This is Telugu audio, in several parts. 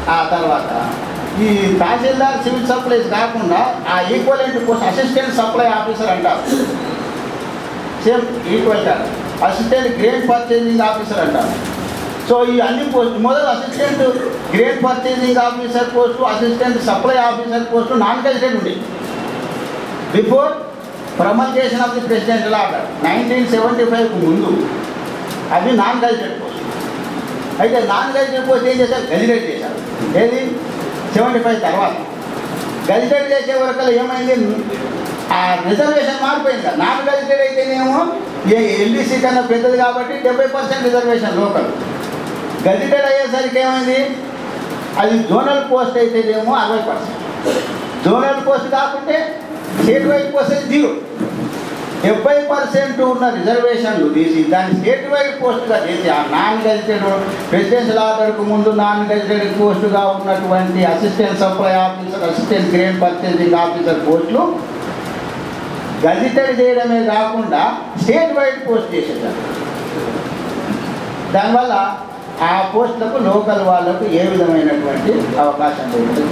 ఆ తర్వాత ఈ తహసీల్దార్ సివిల్ సప్లైస్ కాకుండా ఆ equivalent post assistant supply officer అంటారు సేమ్ ఈక్వల్ కాదు అసిస్టెంట్ గ్రేడ్ పర్చేసింగ్ ఆఫీసర్ అంటారు సో ఈ అన్ని పోస్ట్ మొదలు assistant grade purchasing officer post assistant supply officer post non gazetted ఉంది before promulgation of the presidential order nineteen seventy ఫైవ్కు ముందు అవి నాన్ గెజిటెడ్ పోస్ట్ అయితే నాన్ గెజిటెడ్ పోస్ట్ ఏం చేశారు గెజిటెడ్ చేశారు ఏది సెవెంటీ ఫైవ్ తర్వాత గెజిటెడ్ చేసే వరకు ఏమైంది ఆ రిజర్వేషన్ మారిపోయింది కదా నాన్ గెజిటెడ్ అయితేనేమో ఏ ఎల్డీసీ కన్నా పెద్దది కాబట్టి డెబ్బై పర్సెంట్ రిజర్వేషన్ లోకల్ గెజిటెడ్ అయ్యేసరికి ఏమైంది అది జోనల్ పోస్ట్ అయితేనేమో అరవై పర్సెంట్ జోనల్ పోస్ట్ కాకుంటే స్టేట్ వైడ్ పోస్ట్ అయితే జీరో డెబ్బై పర్సెంట్ ఉన్న రిజర్వేషన్లు తీసి దాన్ని స్టేట్ వైడ్ పోస్ట్గా చేసి ఆ నాన్ గెజిటెడ్ ప్రెసిడెన్షియల్ ఆర్డర్కు ముందు నాన్ గెజిటెడ్ పోస్టుగా ఉన్నటువంటి assistant supply officer assistant grade purchasing officer పోస్టులు గజిటెడ్ చేయడమే కాకుండా స్టేట్ వైడ్ పోస్ట్ చేసేసారు దానివల్ల ఆ పోస్టులకు లోకల్ వాళ్ళకు ఏ విధమైనటువంటి అవకాశం లేదు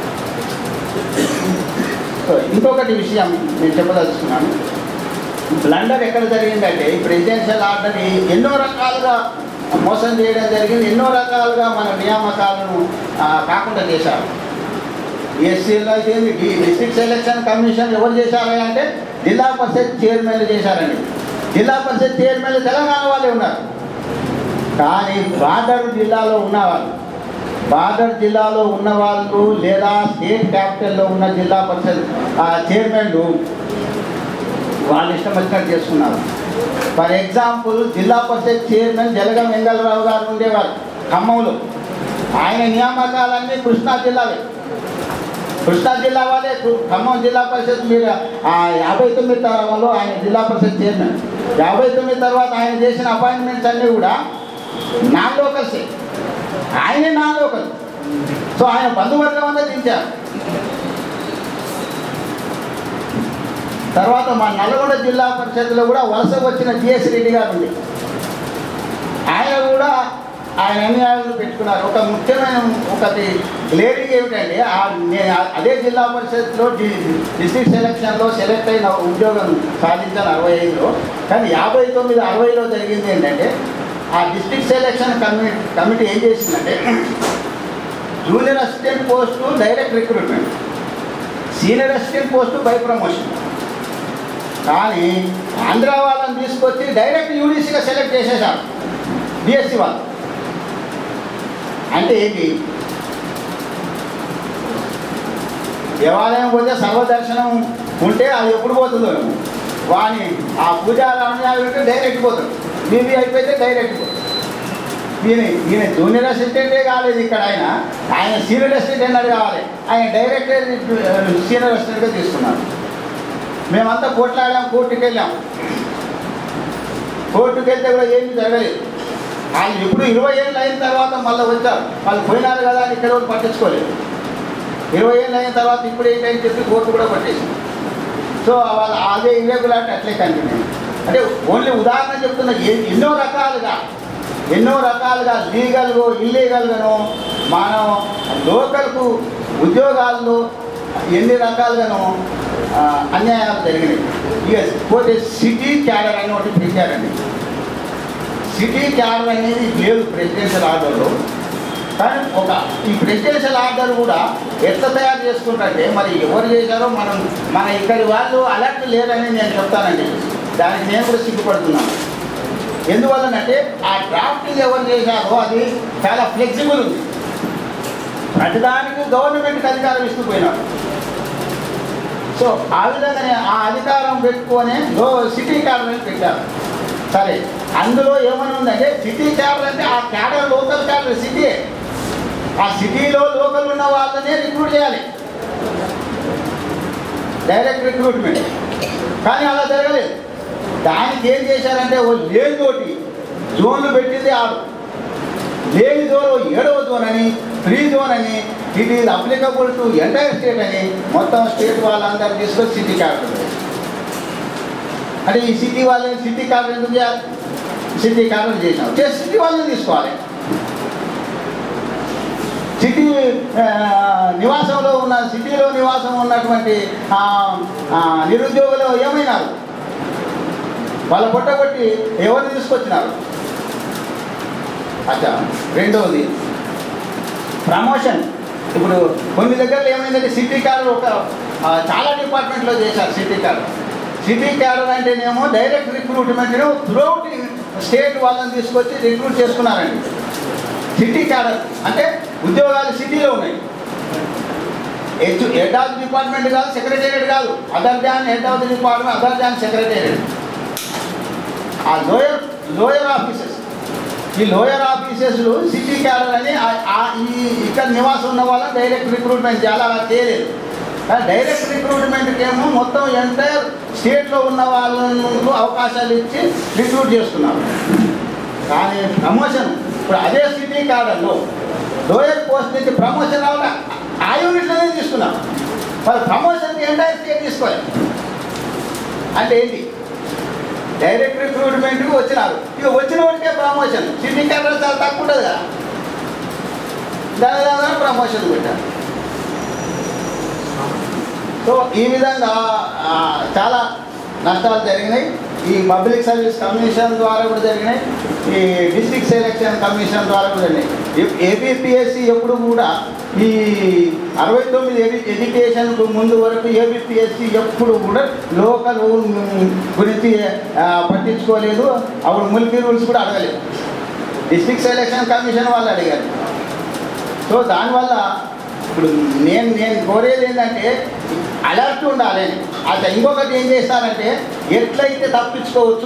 సో ఇంకొకటి విషయం నేను చెప్పదలుచుకున్నాను బ్లండర్ ఎక్కడ జరిగిందంటే ఈ ప్రెసిడెన్షియల్ ఆర్డర్ ఎన్నో రకాలుగా మోసం చేయడం జరిగింది ఎన్నో రకాలుగా మన నియామకాలను ఆ, కాకుండా చేశారు ఎస్సీలో అయితే డిస్ట్రిక్ట్ సెలక్షన్ కమిషన్ ఎవరు చేశారు అంటే జిల్లా పరిషత్ చైర్మన్లు చేశారండి జిల్లా పరిషత్ చైర్మన్లు తెలంగాణ వాళ్ళే ఉన్నారు కానీ బార్డర్ జిల్లాలో ఉన్నవాళ్ళు బార్డర్ జిల్లాలో ఉన్న వాళ్ళు లేదా స్టేట్ క్యాపిటల్లో ఉన్న జిల్లా పరిషత్ ఆ, చైర్మన్లు వాళ్ళు ఇష్టం వచ్చినట్టు చేసుకున్నారు ఫర్ ఎగ్జాంపుల్ జిల్లా పరిషత్ చైర్మన్ జలగం వెంగళరావు గారు ఉండేవారు ఖమ్మంలో ఆయన నియామకాలన్నీ కృష్ణా జిల్లావే కృష్ణా జిల్లా వాళ్ళే కు- ఖమ్మం జిల్లా పరిషత్ మీరు ఆ యాభై తొమ్మిది తరంలో ఆయన జిల్లా పరిషత్ చైర్మన్ యాభై తొమ్మిది తర్వాత ఆయన చేసిన అపాయింట్మెంట్స్ అన్నీ కూడా నాన్ లోకల్సే ఆయనే నాన్ లోకల్ సో ఆయన బంధువర్గం అంతా దించారు తర్వాత మా నల్గొండ జిల్లా పరిషత్లో కూడా వలస వచ్చిన జిఎస్ రెడ్డి గారు ఉంది ఆయన కూడా ఆయన అన్యాయాలను పెట్టుకున్నారు ఒక ముఖ్యమైన ఒకటి గ్లేరింగ్ ఏమిటంటే ఆ నేను అదే జిల్లా పరిషత్లో డి డిస్ట్రిక్ట్ సెలక్షన్లో సెలెక్ట్ అయిన ఉద్యోగం సాధించాను అరవై ఐదులో కానీ యాభై తొమ్మిది అరవైలో జరిగింది ఏంటంటే ఆ డిస్ట్రిక్ట్ సెలక్షన్ కమిటీ కమిటీ ఏం చేసిందంటే junior assistant post direct recruitment senior assistant post by promotion కానీ ఆంధ్ర వాళ్ళని తీసుకొచ్చి డైరెక్ట్ యూడీసీగా సెలెక్ట్ చేసేసారు బిఎస్సి వాళ్ళు అంటే ఏంటి దేవాలయం పోతే సర్వదర్శనం ఉంటే అది ఎప్పుడు పోతుందో ఏమో. వాని ఆ పూజారామణ్యాలు ఉంటే డైరెక్ట్ పోతాడు బీబీ అయిపోతే డైరెక్ట్ పోతాడు ఈయన ఈయన జూనియర్ అసిస్టెంటే కాలేదు ఇక్కడ ఆయన ఆయన సీనియర్ అసిస్టెంట్ అన్నది కావాలి ఆయన డైరెక్ట్ సీనియర్ అసిస్టెంట్గా తీసుకున్నారు మేమంతా కోట్లాడాం కోర్టుకి వెళ్ళాం కోర్టుకి వెళ్తే కూడా ఏమీ జరగలేదు వాళ్ళు ఎప్పుడు ఇరవై ఏళ్ళు అయిన తర్వాత మళ్ళీ వచ్చారు వాళ్ళు పోయినారు కదా అని ఇక్కడ వాళ్ళు పట్టించుకోలేదు ఇరవై ఏళ్ళు అయిన తర్వాత ఇప్పుడు ఏంటని చెప్పి కోర్టు కూడా పట్టేసింది సో వాళ్ళు అదే ఇర్రెగ్యులారిటీ అట్లే కంటిన్యూ అంటే ఓన్లీ ఉదాహరణ చెప్తున్నా ఏ- ఎన్నో రకాలుగా ఎన్నో రకాలుగా లీగల్గా ఇల్లీగల్గాను మనం లోకల్కు ఉద్యోగాల్లో ఎన్ని రకాలుగాను ఆ, అన్యాయాలు జరిగినాయి ఇక పోతే సిటీ క్యాడర్ అని ఒకటి పెట్టారండి సిటీ క్యాడర్ అనేది లేదు ప్రెసిడెన్షియల్ ఆర్డర్లో కానీ ఒక ఈ ప్రెసిడెన్షియల్ ఆర్డర్ కూడా ఎట్లా తయారు చేసుకుంటారంటే మరి ఎవరు చేశారో మనం మన ఇక్కడి వాళ్ళు అలర్ట్ లేరని నేను చెప్తానండి దానికి నేను కూడా సిగ్గుపడుతున్నాను ఎందువల్లనంటే ఆ డ్రాఫ్టింగ్ ఎవరు చేశారో అది చాలా ఫ్లెక్సిబుల్ ఉంది ప్రతిదానికి గవర్నమెంట్కి అధికారం ఇస్తూ పోయినారు సో ఆ విధంగానే ఆ అధికారం పెట్టుకొని లో సిటీ క్యాడర్ పెట్టారు సరే అందులో ఏమని ఉందంటే సిటీ క్యాడర్ అంటే ఆ క్యాడర్ లోకల్ క్యాడర్ సిటీ ఆ సిటీలో లోకల్ ఉన్న వాళ్ళనే రిక్రూట్ చేయాలి డైరెక్ట్ రిక్రూట్మెంట్ కానీ అలా జరగలేదు దానికి ఏం చేశారంటే ఓ లేని తోటి జోన్లు పెట్టింది ఆరు లేని జోన్ ఏడవ జోన్ అని ఫ్రీ జోన్ అని it is applicable to entire state అని మొత్తం స్టేట్ వాళ్ళందరూ తీసుకొని సిటీ క్యాపిటల్ అంటే ఈ సిటీ వాళ్ళని సిటీ క్యాపిటల్ ఎందుకు చేయాలి సిటీ క్యాపిటల్ చేసాం చేసి సిటీ వాళ్ళని తీసుకోవాలి సిటీ ఆ, నివాసంలో ఉన్న సిటీలో నివాసం ఉన్నటువంటి ఆ, ఆ, నిరుద్యోగులు ఏమైనారు వాళ్ళ పొట్టగొట్టి ఎవరిని తీసుకొచ్చినారు అచ్చా రెండవది ప్రమోషన్ ఇప్పుడు కొన్ని దగ్గరలో ఏమైందంటే సిటీ క్యాడర్ ఒక ఆ, చాలా డిపార్ట్మెంట్లో చేశారు సిటీ క్యాడర్ సిటీ క్యాడర్ అంటేనేమో డైరెక్ట్ రిక్రూట్మెంట్ త్రూఅవుట్ స్టేట్ వాళ్ళని తీసుకొచ్చి రిక్రూట్ చేసుకున్నారండి సిటీ క్యాడర్ అంటే ఉద్యోగాలు సిటీలో ఉన్నాయి head head of the department కాదు సెక్రటేరియట్ కాదు other than head of the department other than secretariat ఆ లోయర్ లోయర్ ఆఫీసెస్ ఈ లోయర్ ఆఫీసెస్లు సిటీ క్యాడర్ అని ఆ- ఆ ఈ ఇక్కడ నివాసం ఉన్న వాళ్ళని డైరెక్ట్ రిక్రూట్మెంట్ చేయాలి అలా చేయలేదు కానీ డైరెక్ట్ రిక్రూట్మెంట్కి ఏమో మొత్తం ఎంటైర్ స్టేట్లో ఉన్న వాళ్ళను అవకాశాలు ఇచ్చి రిక్రూట్ చేస్తున్నారు కానీ ప్రమోషన్ ఇప్పుడు అదే సిటీ క్యాడర్లో లోయర్ పోస్ట్ నుంచి ప్రమోషన్ రావాల ఆ యూనిట్లోనే తీసుకున్నాం మరి ప్రమోషన్కి ఎంటైర్ స్టేట్ తీసుకోవాలి అంటే ఏంటి డైరెక్ట్ రిక్రూట్మెంట్కి వచ్చినారు ఇక వచ్చిన వాడికే ప్రమోషన్ సిటీ క్యాడర్ చాలా తక్కువ ఉంటుంది కదా దాని దాని ప్రమోషన్ పెట్టారు సో ఈ విధంగా ఆ, చాలా నష్టాలు జరిగినాయి ఈ పబ్లిక్ సర్వీస్ కమిషన్ ద్వారా కూడా జరిగినాయి ఈ డిస్ట్రిక్ట్ సెలక్షన్ కమిషన్ ద్వారా కూడా జరిగినాయి ఏబిపిఎస్సి ఎప్పుడు కూడా ఈ అరవై తొమ్మిది ఎడి ఎడ్యుకేషన్కు ముందు వరకు ఏబిపిఎస్సి ఎప్పుడు కూడా లోకల్ గురించి ఆ, పట్టించుకోలేదు అప్పుడు ముల్కీ రూల్స్ కూడా అడగలేదు డిస్ట్రిక్ట్ సెలక్షన్ కమిషన్ వాళ్ళు అడిగారు సో దానివల్ల ఇప్పుడు నేను నేను కోరేది ఏంటంటే అలర్ట్ ఉండాలి అట్లా ఇంకొకటి ఏం చేస్తారంటే ఎట్లయితే తప్పించుకోవచ్చు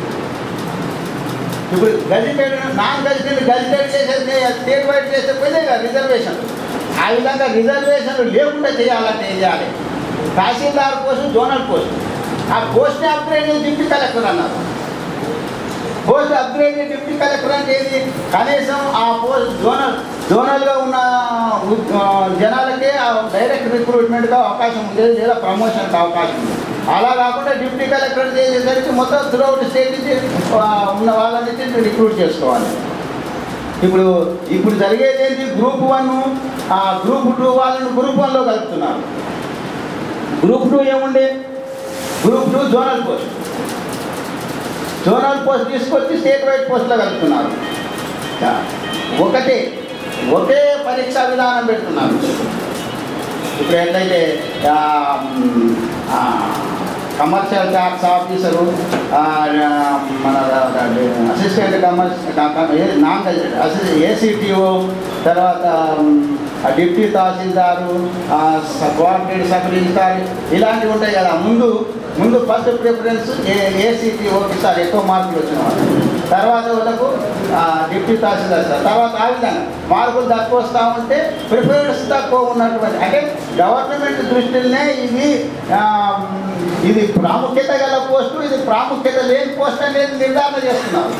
ఇప్పుడు గజిటెడ్ నాన్ గజిటెడ్ గజిటెడ్ చేసేది స్టేట్ వైడ్ చేసే పోయినాయి కదా రిజర్వేషన్ ఆ విధంగా రిజర్వేషన్ లేకుండా చేయాలంటే ఏం చేయాలి తహసీల్దార్ పోస్ట్ జోనల్ పోస్ట్ ఆ పోస్ట్ని అప్గ్రేడ్ చేసి డిప్యూటీ కలెక్టర్ అన్నారు పోస్ట్ అప్గ్రేడ్ డిప్యూటీ కలెక్టర్ అంటే ఏది కనీసం ఆ పోస్ట్ జోనల్ జోనల్గా ఉన్న ఉ- ఆ, జనాలకే ఆ డైరెక్ట్ రిక్రూట్మెంట్గా అవకాశం ఉండేది లేదా ప్రమోషన్కి అవకాశం ఉంది అలా కాకుండా డిప్యూటీ కలెక్టర్ చేసేసరికి మొత్తం త్రూఅవుట్ స్టేట్ నుంచి ఆ, ఉన్న వాళ్ళని రిక్రూట్ చేసుకోవాలి ఇప్పుడు ఇప్పుడు జరిగేది ఏంటి గ్రూప్ వన్ గ్రూప్ టూ వాళ్ళని గ్రూప్ వన్లో కలుపుతున్నారు గ్రూప్ టూ ఏముండే group two zonal post zonal post తీసుకొచ్చి స్టేట్ వైడ్ పోస్ట్లో కలుపుతున్నారు యా. ఒకటే ఒకే పరీక్షా విధానం పెడుతున్నారు ఇప్పుడు ఏంటంటే ఆ, మ్, ఆ, కమర్షియల్ ట్యాక్స్ ఆఫీసరు ఆ, మన assistant commercial non assistant ACTO తర్వాత మ్, ఆ డిప్యూటీ తహసీల్దారు ఆ, స- కోఆర్డినేట్ సబ్ రిజిస్టార్ ఇలాంటివి ఉంటాయి కదా ముందు ముందు ఫస్ట్ ప్రిఫరెన్స్ ఏ ఏసీటీఓకి ఇస్తారు ఎక్కువ మార్కులు వచ్చిన వాళ్ళు తర్వాత వాళ్ళకు ఆ, డిప్యూటీ తహసీల్దార్ ఇస్తారు తర్వాత ఆ విధంగా మార్కులు తక్కువ వస్తూ ఉంటే ప్రిఫరెన్స్ తక్కువ ఉన్నటువంటి అంటే గవర్నమెంట్ దృష్టిలోనే ఇది ఆ, ఇది ప్రాముఖ్యత గల పోస్టు ఇది ప్రాముఖ్యత లేని పోస్ట్ అనేది నిర్ధారణ చేస్తున్నారు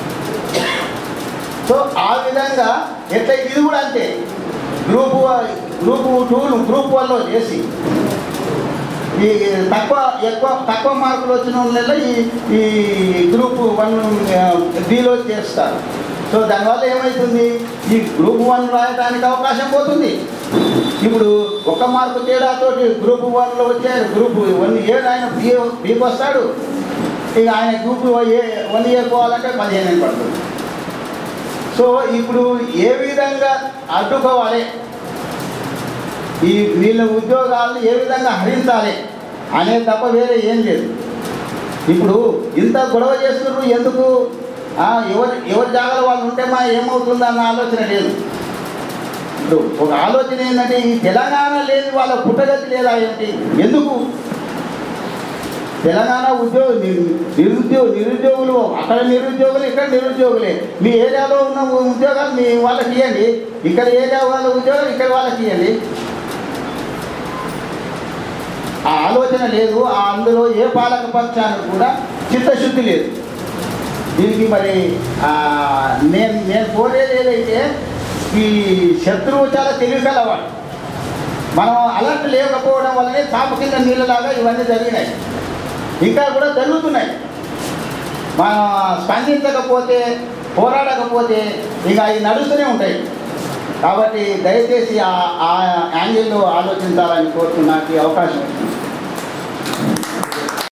సో ఆ విధంగా ఎట్లా ఇది కూడా అంతే గ్రూప్ గ్రూప్ టూ గ్రూప్ వన్లో చేసి ఈ తక్కువ ఎక్కువ తక్కువ మార్కులు వచ్చిన వాళ్ళలో ఈ ఈ గ్రూప్ వన్ బిలో చేస్తారు సో దానివల్ల ఏమవుతుంది ఈ గ్రూప్ వన్ రాయడానికి అవకాశం పోతుంది ఇప్పుడు ఒక మార్కు తేడాతోటి గ్రూప్ వన్లో వచ్చాడు గ్రూప్ వన్ ఇయర్ ఆయన బి బీకి వస్తాడు ఇక ఆయన గ్రూప్ ఏ వన్ ఇయర్ పోవాలంటే పదిహేను ఏళ్ళు పడుతుంది సో ఇప్పుడు ఏ విధంగా అడ్డుకోవాలి ఈ వీళ్ళ ఉద్యోగాలను ఏ విధంగా హరించాలి అనేది తప్ప వేరే ఏం లేదు ఇప్పుడు ఇంత గొడవ చేస్తున్నారు ఎందుకు ఆ, ఎవరి ఎవరి జాగాలో వాళ్ళు ఉంటే మా ఏమవుతుందన్న ఆలోచన లేదు ఇప్పుడు ఒక ఆలోచన ఏంటంటే ఈ తెలంగాణ లేని వాళ్ళ పుట్టగతి లేదా ఏంటి ఎందుకు తెలంగాణ ఉద్యోగ ని- నిరుద్యోగ నిరుద్యోగులు అక్కడ నిరుద్యోగులు ఇక్కడ నిరుద్యోగులే మీ ఏరియాలో ఉన్న ఉద్యోగాలు మీ వాళ్ళకి ఇవ్వండి ఇక్కడ ఏరియా వాళ్ళ ఉద్యోగాలు ఇక్కడ వాళ్ళకి ఇవ్వండి ఆ ఆలోచన లేదు ఆ అందులో ఏ పాలక పక్షానికి కూడా చిత్తశుద్ధి లేదు దీనికి మరి ఆ, నేను నేను కోరేది ఏదైతే ఈ శత్రువు చాలా తెలివి కలవాడు మనం అలర్ట్ లేకపోవడం వల్లనే చాప కింద నీళ్ళలాగా ఇవన్నీ జరిగినాయి ఇంకా కూడా జరుగుతున్నాయి మనం స్పందించకపోతే పోరాడకపోతే ఇక అవి నడుస్తూనే ఉంటాయి కాబట్టి దయచేసి ఆ ఆ యాంగిల్లో ఆలోచించాలని కోరుతూ నాకు ఈ అవకాశం ఇచ్చింది